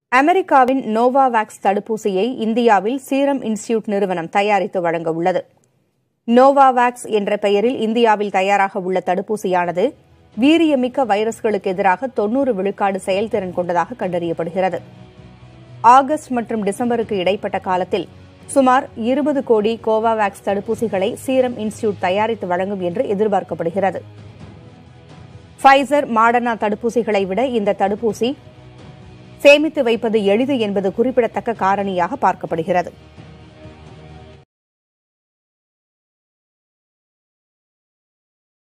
அமெரிக்காவின் நோவாவேக்ஸ் தடுப்பூசியை இந்தியாவில் சீரம் இன்ஸ்டிடியூட் நிறுவனம் தயாரித்து வழங்க உள்ளது நோவாவேக்ஸ் என்ற பெயரில் இந்தியாவில் தயாராக உள்ள தடுப்பூசியானது வீரியமிக்க வைரஸ்களுக்கு எதிராக தொன்னூறு விழுக்காடு செயல்திறன் கொண்டதாக கண்டறியப்படுகிறது ஆகஸ்ட் மற்றும் டிசம்பருக்கு இடைப்பட்ட காலத்தில் சுமார் இருபது கோடி கோவாவேக்ஸ் தடுப்பூசிகளை சீரம் இன்ஸ்டிடியூட் தயாரித்து வழங்கும் என்று எதிர்பார்க்கப்படுகிறது ஃபைசர் மாடர்னா தடுப்பூசிகளை விட இந்த தடுப்பூசி சேமித்து வைப்பது எளிது என்பது குறிப்பிடத்தக்க காரணியாக பார்க்கப்படுகிறது